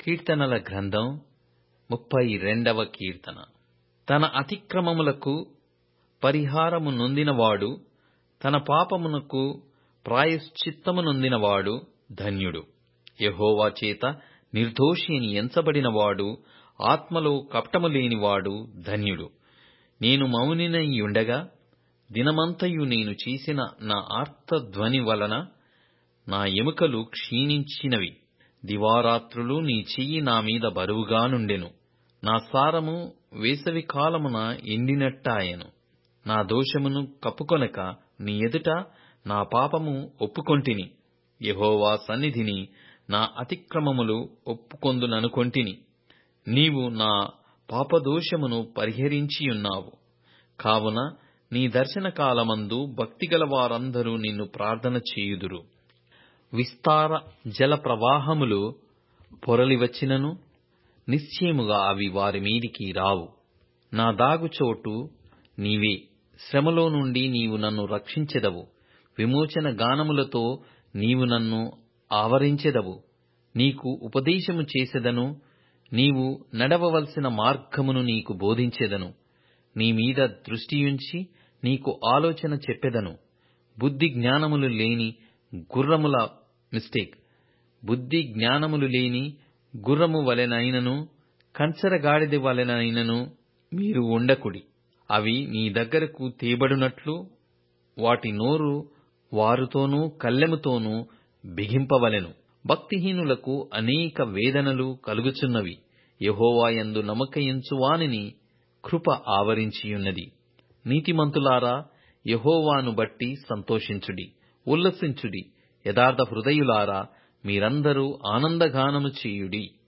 కీర్తనల గ్రంథం ముప్పై రెండవ కీర్తన తన అతిక్రమములకు పరిహారము నొందినవాడు తన పాపమునకు ప్రాయశ్చిత్తము నొందినవాడు ధన్యుడు యెహోవా చేత నిర్దోషి అని ఎంచబడినవాడు ఆత్మలో కపటము లేనివాడు ధన్యుడు నేను మౌనినైయుండగా దినమంతయు నేను చేసిన నా ఆర్తధ్వని వలన నా ఎముకలు క్షీణించినవి దివారాత్రులు నీ చెయ్యి నా మీద బరువుగా నుండెను నా సారము వేసవికాలమున ఎండినట్టాయెను నా దోషమును కప్పుకొనక నీ ఎదుట నా పాపము ఒప్పుకొంటిని యెహోవా సన్నిధిని నా అతిక్రమములు ఒప్పుకొందుననుకొంటిని నీవు నా పాపదోషమును పరిహరించియున్నావు కావున నీ దర్శన కాలమందు భక్తిగల వారందరూ నిన్ను ప్రార్థన చేయుదురు విస్తార జల ప్రవాహములు పొరలివచ్చినను నిశ్చయముగా అవి వారి మీదికి రావు నా దాగుచోటు నీవే శ్రమలో నుండి నీవు నన్ను రక్షించెదవు విమోచన గానములతో నీవు నన్ను ఆవరించెదవు నీకు ఉపదేశము చేసెదను నీవు నడవవలసిన మార్గమును నీకు బోధించెదను నీ మీద దృష్టియుంచి నీకు ఆలోచన చెప్పెదను బుద్ధి జ్ఞానములు లేని గుర్రముల మిస్టేక్ బుద్ధి జ్ఞానములు లేని గుర్రము వలెనైనను కంచరగాడిద వలెనైనను మీరు ఉండకుడి అవి నీ దగ్గరకు తేబడునట్లు వాటి నోరు వారుతోనూ కళ్ళెముతోనూ బిగింపవలెను భక్తిహీనులకు అనేక వేదనలు కలుగుచున్నవి యెహోవాయందు నమ్మకయించువానిని కృప ఆవరించియున్నది నీతిమంతులారా యెహోవాను బట్టి సంతోషించుడి ఉల్లసించుడి యథార్థ హృదయులారా మీరందరూ ఆనందగానము చేయుడి